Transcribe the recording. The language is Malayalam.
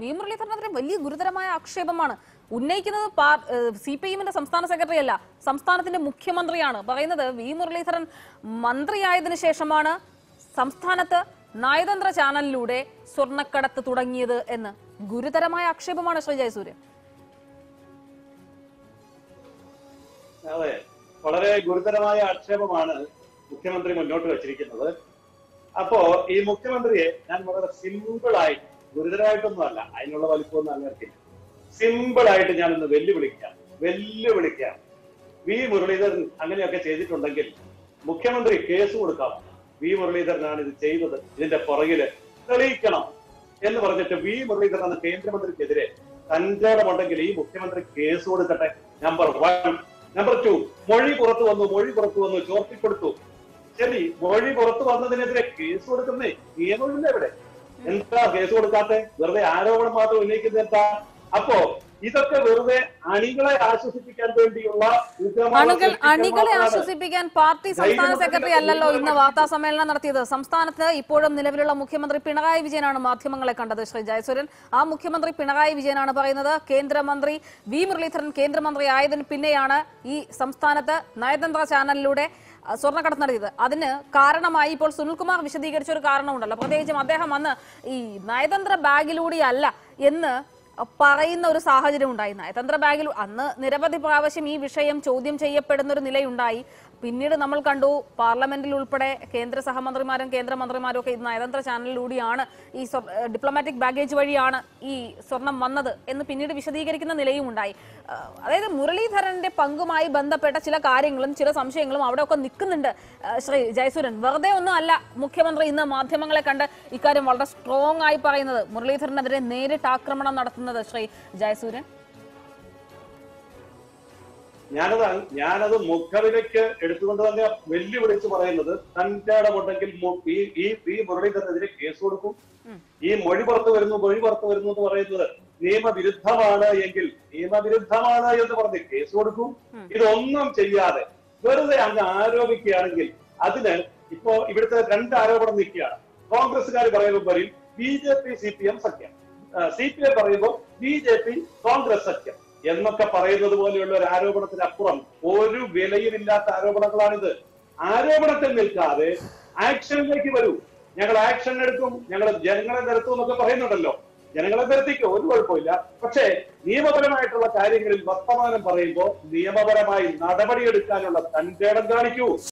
വി മുരളീധരനെതിരെ വലിയ ഗുരുതരമായ ആക്ഷേപമാണ് ഉന്നയിക്കുന്നത് സി പി എമ്മിന്റെ സംസ്ഥാന സെക്രട്ടറി അല്ല സംസ്ഥാനത്തിന്റെ മുഖ്യമന്ത്രിയാണ് പറയുന്നത് വി മുരളീധരൻ മന്ത്രിയായതിനു ശേഷമാണ് സംസ്ഥാനത്ത് നയതന്ത്ര ചാനലിലൂടെ സ്വർണ്ണക്കടത്ത് തുടങ്ങിയത് എന്ന് ഗുരുതരമായ ആക്ഷേപമാണ് ശ്രീ ജയസൂര്യൻ അതെ വളരെ ഗുരുതരമായ ആക്ഷേപമാണ് മുഖ്യമന്ത്രി മുന്നോട്ട് വച്ചിരിക്കുന്നത് അപ്പോ ഈ മുഖ്യമന്ത്രിയെ ഞാൻ വളരെ സിമ്പിൾ ആയിട്ട് ഗുരുതരമായിട്ടൊന്നും അല്ല അതിനുള്ള വലിപ്പമൊന്നും അങ്ങനെയില്ല സിമ്പിൾ ആയിട്ട് ഞാൻ ഇന്ന് വെല്ലുവിളിക്കാം വെല്ലുവിളിക്കാം വി മുരളീധരൻ അങ്ങനെയൊക്കെ ചെയ്തിട്ടുണ്ടെങ്കിൽ മുഖ്യമന്ത്രി കേസ് കൊടുക്കാം വി മുരളീധരനാണ് ഇത് ചെയ്തത് ഇതിന്റെ പുറകില് തെളിയിക്കണം എന്ന് പറഞ്ഞിട്ട് വി മുരളീധരൻ എന്ന കേന്ദ്രമന്ത്രിക്കെതിരെ തന്റേടമുണ്ടെങ്കിൽ ഈ മുഖ്യമന്ത്രി കേസ് കൊടുക്കട്ടെ നമ്പർ വൺ നമ്പർ ടു മൊഴി പുറത്തു വന്നു മൊഴി പുറത്തു വന്നു ചോർത്തിക്കൊടുത്തു ശരി മൊഴി പുറത്തു വന്നതിനെതിരെ കേസ് കൊടുക്കുന്നേ നിയമമില്ല ഇവിടെ എന്താ കേസ് കൊടുക്കാത്തെ വെറുതെ ആരോപണം മാത്രം ഉന്നയിക്കുന്നത് എന്താ അപ്പോ ഇതൊക്കെ വെറുതെ അണികളെ ആശ്വസിപ്പിക്കാൻ വേണ്ടിയുള്ള ഉഗ്രമായ അണികൾ സൃഷ്ടികൾ അണികളെ മാത്രമാണ്. ആശ്വസിപ്പിക്കാൻ പാർട്ടി സംസ്ഥാന സെക്രട്ടറി അല്ലല്ലോ ഇന്ന് വാർത്താ സമ്മേളനം നടത്തിയത് സംസ്ഥാനത്ത് ഇപ്പോഴും നിലവിലുള്ള മുഖ്യമന്ത്രി പിണറായി വിജയനാണ് മാധ്യമങ്ങളെ കണ്ടത് ശ്രീ ജയസൂര്യൻ ആ മുഖ്യമന്ത്രി പിണറായി വിജയനാണ് പറയുന്നത് കേന്ദ്രമന്ത്രി വി മുരളീധരൻ കേന്ദ്രമന്ത്രി ആയതിന് പിന്നെയാണ് ഈ സംസ്ഥാനത്ത് നയതന്ത്ര ചാനലിലൂടെ അഹ്, സ്വർണ്ണക്കടത്ത് നടത്തിയത് അതിന് കാരണമായി ഇപ്പോൾ സുനിൽകുമാർ വിശദീകരിച്ച ഒരു കാരണമുണ്ടല്ലോ പ്രത്യേകിച്ചും അദ്ദേഹം അന്ന് ഈ നയതന്ത്ര ബാഗിലൂടെയല്ല എന്ന് പറയുന്ന ഒരു സാഹചര്യം ഉണ്ടായി നയതന്ത്ര ബാഗിൽ അന്ന് നിരവധി പ്രാവശ്യം ഈ വിഷയം ചോദ്യം ചെയ്യപ്പെടുന്ന ഒരു നിലയുണ്ടായി പിന്നീട് നമ്മൾ കണ്ടു പാർലമെന്റിൽ ഉൾപ്പെടെ കേന്ദ്ര സഹമന്ത്രിമാരും കേന്ദ്രമന്ത്രിമാരും ഒക്കെ ഇത് നയതന്ത്ര ചാനലിലൂടെയാണ് ഈ സ്വ- ഡിപ്ലോമാറ്റിക് ബാഗേജ് വഴിയാണ് ഈ സ്വർണം വന്നത് എന്ന് പിന്നീട് വിശദീകരിക്കുന്ന നിലയും ഉണ്ടായി ആ, അതായത് മുരളീധരന്റെ പങ്കുമായി ബന്ധപ്പെട്ട ചില കാര്യങ്ങളും ചില സംശയങ്ങളും അവിടെ ഒക്കെ നിൽക്കുന്നുണ്ട് ആ, ശ്രീ ജയസൂരൻ വെറുതെ ഒന്നും അല്ല മുഖ്യമന്ത്രി ഇന്ന് മാധ്യമങ്ങളെ കണ്ട് ഇക്കാര്യം വളരെ സ്ട്രോങ് ആയി പറയുന്നത് മുരളീധരനെതിരെ നേരിട്ട് ആക്രമണം നടത്തുന്നത് ശ്രീ ജയസൂര്യൻ ഞാനത് അങ്- ഞാനത് മുഖവിലേക്ക് എടുത്തുകൊണ്ട് തന്നെ വെല്ലുവിളിച്ച് പറയുന്നത് തന്റെ ഇടമുണ്ടെങ്കിൽ മു- ഈ ഈ ഈ മുരളീധരനെതിരെ കേസ് കൊടുക്കും ഈ മൊഴി പുറത്തു വരുന്നു മൊഴി പുറത്തു വരുന്നു എന്ന് പറയുന്നത് നിയമവിരുദ്ധമാണ് എങ്കിൽ നിയമവിരുദ്ധമാണ് എന്ന് പറഞ്ഞ് കേസ് കൊടുക്കും ഇതൊന്നും ചെയ്യാതെ വെറുതെ അങ്ങ് ആരോപിക്കുകയാണെങ്കിൽ അതിന് ഇപ്പോ ഇവിടുത്തെ രണ്ട് ആരോപണം നിൽക്കുകയാണ് കോൺഗ്രസ്സുകാർ പറയുമ്പോൾ പറയും B J P C P M സഖ്യം സി പി എം പറയുമ്പോൾ ബി ജെ പി കോൺഗ്രസ് സഖ്യം എന്നൊക്കെ പറയുന്നത് പോലെയുള്ള ഒരു ആരോപണത്തിനപ്പുറം ഒരു വിലയുമില്ലാത്ത ആരോപണങ്ങളാണിത് ആരോപണത്തിൽ നിൽക്കാതെ ആക്ഷനിലേക്ക് വരൂ ഞങ്ങൾ ആക്ഷൻ എടുക്കും ഞങ്ങൾ ജനങ്ങളെ നിരത്തും എന്നൊക്കെ പറയുന്നുണ്ടല്ലോ ജനങ്ങളെ നിരത്തിക്കോ ഒരു കുഴപ്പമില്ല പക്ഷേ നിയമപരമായിട്ടുള്ള കാര്യങ്ങളിൽ വർത്തമാനം പറയുമ്പോൾ നിയമപരമായി നടപടിയെടുക്കാനുള്ള തന്റെ ഇടം കാണിക്കൂ